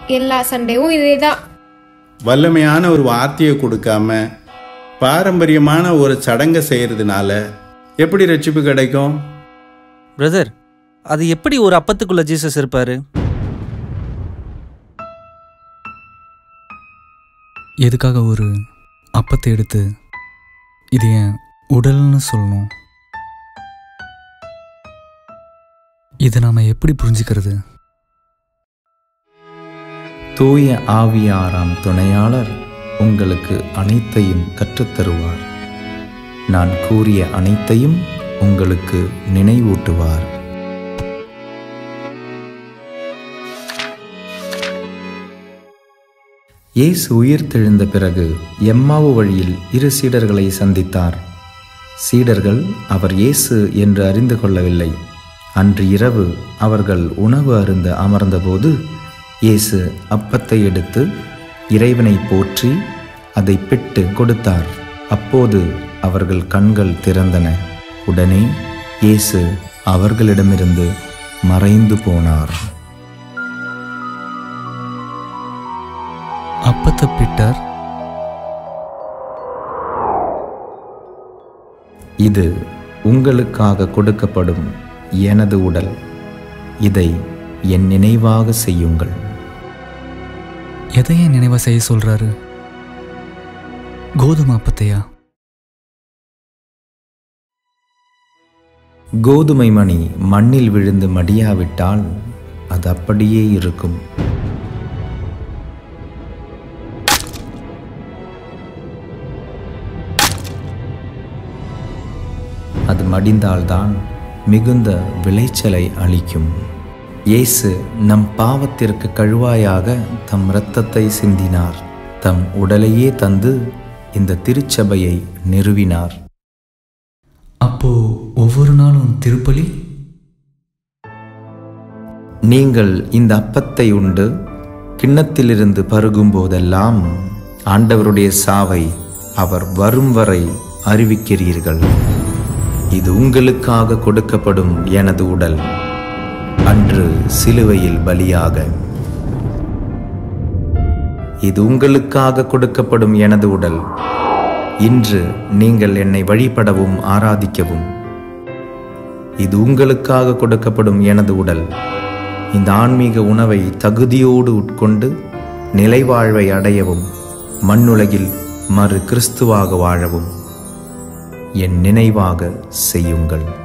எல்லா சண்டையும் இதே தான் வல்லமையான ஒரு வார்த்தையை கொடுக்காம பாரம்பரியமான ஒரு சடங்கை செய்யறதுனால எப்படி ரட்சிப்பு கிடைக்கும் பிரதர் அது எப்படி ஒரு அப்பத்துக்குள்ள ஜீசஸ் இருப்பாரு எதுக்காக ஒரு அப்பத்தை எடுத்து இது என் உடல்னு சொல்லணும் இதை நாம் எப்படி புரிஞ்சுக்கிறது தூய ஆவியாராம் துணையாளர் உங்களுக்கு அனைத்தையும் கற்றுத்தருவார் நான் கூறிய அனைத்தையும் உங்களுக்கு நினைவூட்டுவார் இயேசு உயிர் தெழுந்த பிறகு எம்மாவு வழியில் இரு சீடர்களை சந்தித்தார் சீடர்கள் அவர் இயேசு என்று அறிந்து கொள்ளவில்லை அன்று இரவு அவர்கள் உணவு அருந்த அமர்ந்தபோது இயேசு அப்பத்தை எடுத்து இறைவனை போற்றி அதை பிட்டு கொடுத்தார் அப்போது அவர்கள் கண்கள் திறந்தன உடனே இயேசு அவர்களிடமிருந்து மறைந்து போனார் அப்பத்தை பிட்டார் இது உங்களுக்காக கொடுக்கப்படும் எனது உடல் இதை என் நினைவாக செய்யுங்கள் எதையே நினைவா செய்ய சொல்றாரு கோதுமை அப்பத்தையா கோதுமை மணி மண்ணில் விழுந்து மடியாவிட்டால் அது அப்படியே இருக்கும் அது மடிந்தால்தான் மிகுந்த விளைச்சலை அளிக்கும் இயேசு நம் பாவத்திற்கு கழுவாயாக தம் இரத்தத்தை சிந்தினார் தம் உடலையே தந்து இந்த திருச்சபையை நிறுவினார் அப்போ ஒவ்வொரு நாளும் திருப்பலி நீங்கள் இந்த அப்பத்தை உண்டு கிண்ணத்திலிருந்து பருகும் போதெல்லாம் ஆண்டவருடைய சாவை அவர் வரும் வரை அறிவிக்கிறீர்கள் இது உங்களுக்காக கொடுக்கப்படும் எனது உடல் அன்று சிலுவையில் பலியாக இது உங்களுக்காக கொடுக்கப்படும் எனது உடல் இன்று நீங்கள் என்னை வழிபடவும் ஆராதிக்கவும் இது உங்களுக்காக கொடுக்கப்படும் எனது உடல் இந்த ஆன்மீக உணவை தகுதியோடு உட்கொண்டு நிலைவாழ்வை அடையவும் மண்ணுலகில் மறு கிறிஸ்துவாக வாழவும் என் நினைவாக செய்யுங்கள்